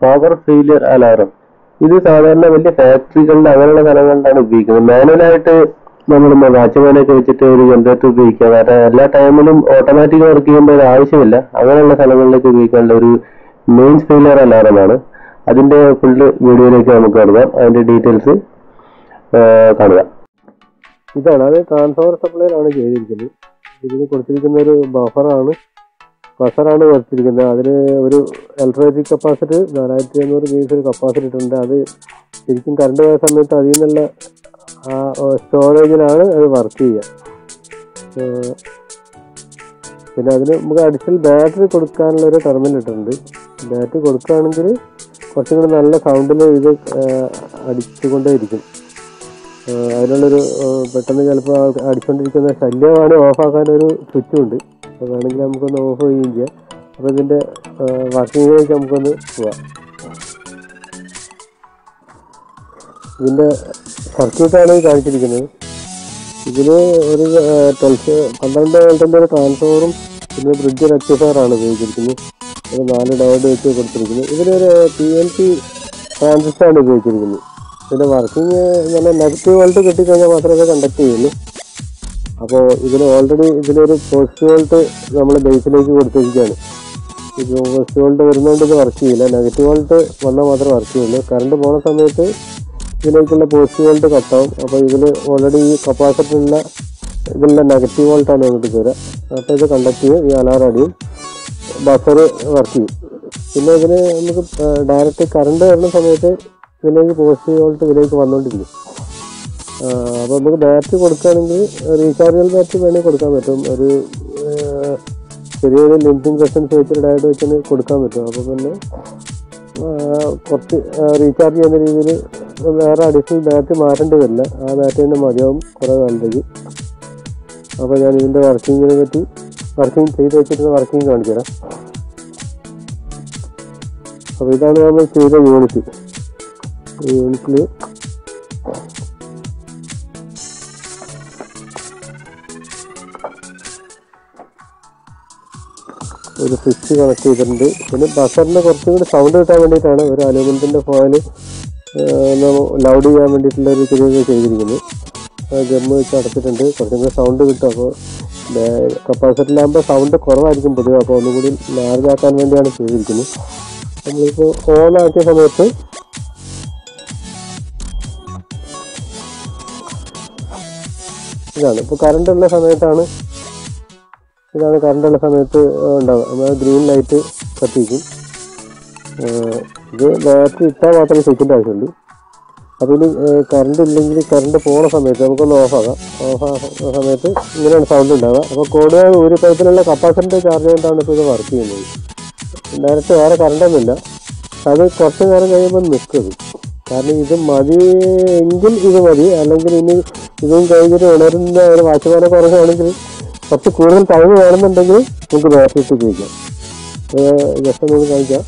power failure alarm ഇത് സാധാരണ വലിയ ഫാക്ടറികളിൽ അങ്ങനെയുള്ള സ്ഥലങ്ങളിലാണ് ഉപയോഗിക്കുന്നത് മാനുവലായിട്ട് നമ്മൾ വാച്ച്മാനൊക്കെ വെച്ചിട്ട് ഒരു ജനറേറ്റർ ഉപയോഗിക്കുക കാരണം എല്ലാ ടൈമിലും ഓട്ടോമാറ്റിക് വർക്ക് ചെയ്യുമ്പോൾ ഇത് ആവശ്യമില്ല അങ്ങനെയുള്ള സ്ഥലങ്ങളിലേക്ക് ഉപയോഗിക്കാനുള്ള ഒരു മെയിൻസ് ഫെയിലിയർ അലാറമാണ് അതിന്റെ ഫുള്ള് വീഡിയോയിലേക്ക് നമുക്ക് കാണുക അതിന്റെ ഡീറ്റെയിൽസ് കാണുക ഇതാണ് അത് ട്രാൻസ്ഫോമർ സപ്ലൈയിലാണ് ചെയ്തിരിക്കുന്നത് ഇതിന് കൊടുത്തിരിക്കുന്ന ഒരു ബഫറാണ് ബഫറാണ് കൊടുത്തിരിക്കുന്നത് അതിന് ഒരു ഇലക്ട്രോണിക് കപ്പാസിറ്റി നാലായിരത്തി അഞ്ഞൂറ് ബീസ് ഒരു കപ്പാസിറ്റി ഇട്ടിട്ടുണ്ട് അത് ശരിക്കും കറണ്ട് പോയ സമയത്ത് അതിൽ നിന്നുള്ള ആ സ്റ്റോറേജിലാണ് അത് വർക്ക് ചെയ്യുക ഏഹ് പിന്നെ അതിന് നമുക്ക് അഡീഷണൽ ബാറ്ററി കൊടുക്കാനുള്ള ഒരു ടെർമിനൽ ഇട്ടിട്ടുണ്ട് ബാറ്ററി കൊടുക്കുകയാണെങ്കിൽ കുറച്ചും കൂടി നല്ല സൗണ്ടിൽ ഇത് ഏഹ് അടിച്ചുകൊണ്ടേയിരിക്കും ഏഹ് അതിനുള്ളൊരു ഏഹ് പെട്ടെന്ന് ചിലപ്പോൾ അടിച്ചുകൊണ്ടിരിക്കുന്ന ശല്യമാണ് ഓഫാക്കാൻ ഒരു സ്വിച്ചും ഉണ്ട് അപ്പോൾ വേണമെങ്കിൽ നമുക്കൊന്ന് ഓഫ് ചെയ്യുകയും ചെയ്യാം അപ്പോൾ ഇതിൻ്റെ വർക്കിങ്ങിലേക്ക് നമുക്കൊന്ന് പോവാം ഇതിൻ്റെ സർക്യൂട്ടാണ് ഈ കാണിച്ചിരിക്കുന്നത് ഇതിന് ഒരു ട്വൽവ് പന്ത്രണ്ട് വോൾട്ടിൻ്റെ ഒരു ട്രാൻസ്ഫോറും പിന്നെ ബ്രിഡ്ജ് റെക്ടിഫയർ ആണ് ഉപയോഗിച്ചിരിക്കുന്നത് ഒരു നാല് ഡയോഡ് വെച്ച് കൊടുത്തിരിക്കുന്നത് ഇതിലൊരു പി എൽ പി ട്രാൻസിസ്റ്ററാണ് ഉപയോഗിച്ചിരിക്കുന്നത് ഇതിന്റെ വർക്കിംഗ് നല്ല നെഗറ്റീവ് വോൾട്ട് കിട്ടിക്കഴിഞ്ഞാൽ മാത്രമേ ഇത് കണ്ടക്ട് ചെയ്യുള്ളൂ അപ്പോൾ ഇതിന് ഓൾറെഡി ഇതിലൊരു പോസിറ്റീവ് വോൾട്ട് നമ്മൾ ബേസിലേക്ക് കൊടുത്തിരിക്കുകയാണ് ഇത് പോസിറ്റീവ് വോൾട്ട് വരുന്നതുകൊണ്ട് ഇത് വർക്ക് ചെയ്യില്ല നെഗറ്റീവ് വോൾട്ട് വന്നാൽ മാത്രമേ വർക്ക് ചെയ്യുള്ളൂ കറണ്ട് പോണ സമയത്ത് ഇതിലേക്കുള്ള പോസിറ്റീവ് വോൾട്ട് കട്ടാവും അപ്പോൾ ഇതിൽ ഓൾറെഡി ഈ കപ്പാസിറ്ററിലുള്ള ഇതിലുള്ള നെഗറ്റീവ് വോൾട്ടാണ് ഇങ്ങോട്ട് കയറുക അപ്പോൾ ഇത് കണ്ടക്ട് ചെയ്യും ഈ അലാറം അടിയും ബഫർ വർക്ക് ചെയ്യും പിന്നെ ഇതിന് നമുക്ക് ഡയറക്റ്റ് കറണ്ട് വരുന്ന സമയത്ത് ഇതിലേക്ക് പോസിറ്റീവ് വോൾട്ട് ഇതിലേക്ക് വന്നുകൊണ്ടിരിക്കും അപ്പോൾ നമുക്ക് ബാറ്ററി കൊടുക്കുകയാണെങ്കിൽ റീചാർജബിൾ ബാറ്ററി വേണമെങ്കിൽ കൊടുക്കാൻ പറ്റും ഒരു ആ, ചെറിയൊരു ലിമിറ്റിംഗ് റെസൻസ് വെച്ചിട്ട് ഡയറക്റ്റ് വെച്ചിട്ട് കൊടുക്കാൻ പറ്റും അപ്പോൾ പിന്നെ ആ, കുറച്ച് റീചാർജ് ചെയ്യുന്ന രീതിയിൽ വേറെ അഡീഷണൽ ബാറ്ററി മാറ്റേണ്ടി വരില്ല ആ ബാറ്ററി തന്നെ മതിയാവും കുറേ കാലത്തേക്ക് അപ്പോൾ ഞാൻ ഇതിൻ്റെ വർക്കിങ്ങിനെ പറ്റി വർക്കിംഗ് ചെയ്ത് വെച്ചിട്ട് വർക്കിംഗ് കാണിച്ചു തരാം അപ്പോൾ ഇതാണ് നമ്മൾ ചെയ്ത യൂണിറ്റ് ഈ യൂണിറ്റിൽ ഒരു സ്വിച്ച് കണക്ട് ചെയ്തിട്ടുണ്ട് പിന്നെ ബസറിന് കുറച്ചും കൂടി സൗണ്ട് കിട്ടാൻ വേണ്ടിയിട്ടാണ് ഒരു അലൂമിനിയത്തിൻ്റെ ഫോയിൽ ലൗഡ് ചെയ്യാൻ വേണ്ടിയിട്ടുള്ള ഒരു ചെറിയ ചെയ്തിരിക്കുന്നത് ഗമ്മ് വെച്ച് അടച്ചിട്ടുണ്ട് കുറച്ചും കൂടി സൗണ്ട് കിട്ടും അപ്പോൾ കപ്പാസിറ്ററിലാകുമ്പോൾ സൗണ്ട് കുറവായിരിക്കും പൊതുവെ അപ്പോൾ ഒന്നുകൂടി ലാർജ് ആക്കാൻ വേണ്ടിയാണ് ചെയ്തിരിക്കുന്നത് നമ്മളിപ്പോൾ ഓൺ ആക്കിയ സമയത്ത് ഇതാണ് ഇപ്പോൾ കറണ്ട് ഉള്ള സമയത്താണ് ഇതാണ് കറണ്ട് ഉള്ള സമയത്ത് ഉണ്ടാവുക നമ്മൾ ഗ്രീൻ ലൈറ്റ് കത്തിക്കും ഏഹ് ഇത് ബാറ്ററി ഇട്ടാൽ മാത്രമേ സ്വിച്ചിൻ്റെ ആവശ്യമുള്ളൂ അപ്പോൾ ഇനി കറണ്ട് ഇല്ലെങ്കിൽ കറണ്ട് പോണ സമയത്ത് നമുക്കൊന്ന് ഓഫാക്കാം ഓഫാക്കുന്ന സമയത്ത് ഇങ്ങനെയാണ് സൗണ്ട് ഉണ്ടാവുക അപ്പോൾ കൂടുതൽ ഒരു പൈപ്പിലുള്ള കപ്പാസിറ്റർ ചാർജ് ചെയ്തിട്ടാണ് ഇപ്പോൾ ഇത് വർക്ക് ചെയ്യുന്നത് ഡയറക്റ്റ് വേറെ കറണ്ടൊന്നുമില്ല അത് കുറച്ച് നേരം കഴിയുമ്പോൾ നിൽക്കും കാരണം ഇത് മതി എങ്കിൽ ഇത് മതി അല്ലെങ്കിൽ ഇനി ഇതും കഴിഞ്ഞിട്ട് ഉണരുന്ന ഒരു വാച്ച്മാനെ കുറച്ചാണെങ്കിൽ കുറച്ച് കൂടുതൽ ടൈം വേണമെന്നുണ്ടെങ്കിൽ നമുക്ക് ബാറ്ററി ഇട്ട് ഉപയോഗിക്കാം ജസ്റ്റ് ഒന്ന് കാണിക്കാം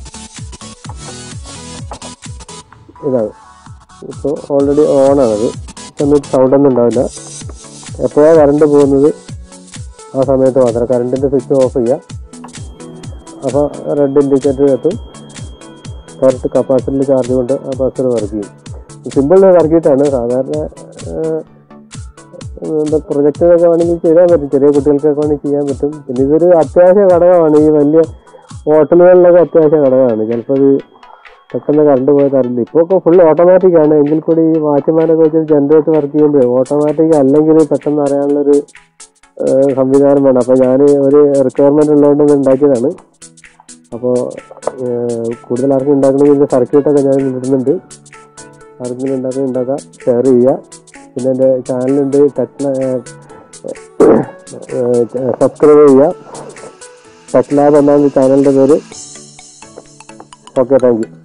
ഇതാണ് ഇപ്പോൾ ഓൾറെഡി ഓണാണത് സമയത്ത് സൗണ്ട് ഒന്നും ഉണ്ടാവില്ല എപ്പോഴാണ് കറണ്ട് പോകുന്നത് ആ സമയത്ത് മാത്രം കറണ്ടിൻ്റെ സ്വിച്ച് ഓഫ് ചെയ്യുക അപ്പോൾ റെഡ് ഇൻഡിക്കേറ്റർ എത്തും കറക്റ്റ് കപ്പാസിറ്ററിൽ ചാർജ് കൊണ്ട് ആ ബസ്സർ വർക്ക് ചെയ്യും സിമ്പിൾ വർക്കിയിട്ടാണ് സാധാരണ ഏഹ്, എന്താ പ്രൊജക്റ്റിനൊക്കെ വേണമെങ്കിൽ ചെയ്യാൻ പറ്റും ചെറിയ കുട്ടികൾക്കൊക്കെ വേണമെങ്കിൽ ചെയ്യാൻ പറ്റും പിന്നെ ഇതൊരു അത്യാവശ്യ ഘടകമാണ് ഈ വലിയ ഹോട്ടലുകളിലൊക്കെ അത്യാവശ്യ ഘടകമാണ് ചിലപ്പോൾ ഇത് പെട്ടെന്ന് കറണ്ട് പോയത് അറിയില്ല ഇപ്പോൾ ഒക്കെ ഫുൾ ഓട്ടോമാറ്റിക് ആണ് എങ്കിൽ കൂടി ഈ വാച്ച്മാനൊക്കെ വെച്ച് ജനറേറ്റർ വർക്ക് ചെയ്യുമ്പോൾ ഓട്ടോമാറ്റിക് അല്ലെങ്കിൽ പെട്ടെന്ന് അറിയാനുള്ളൊരു ഏഹ്, സംവിധാനം വേണം അപ്പോൾ ഞാൻ ഒരു റിക്വയർമെന്റ് ഉള്ളതുകൊണ്ട് ഇത് ഉണ്ടാക്കിയതാണ് അപ്പോൾ കൂടുതൽ ആർക്കും ഉണ്ടാക്കണമെങ്കിൽ ഇതിൻ്റെ സർക്യൂട്ടൊക്കെ ഞാൻ ഇടുന്നുണ്ട് ആർക്കെങ്കിലും ഉണ്ടാക്കാൻ ഉണ്ടാക്കാം ഷെയർ ചെയ്യുക പിന്നെ എൻ്റെ ചാനലുണ്ട് ടെക് സബ്സ്ക്രൈബ് ചെയ്യുക ടെക് ലാബ് എന്നാണ് ചാനലിൻ്റെ പേര് ഓക്കെ താങ്ക് യു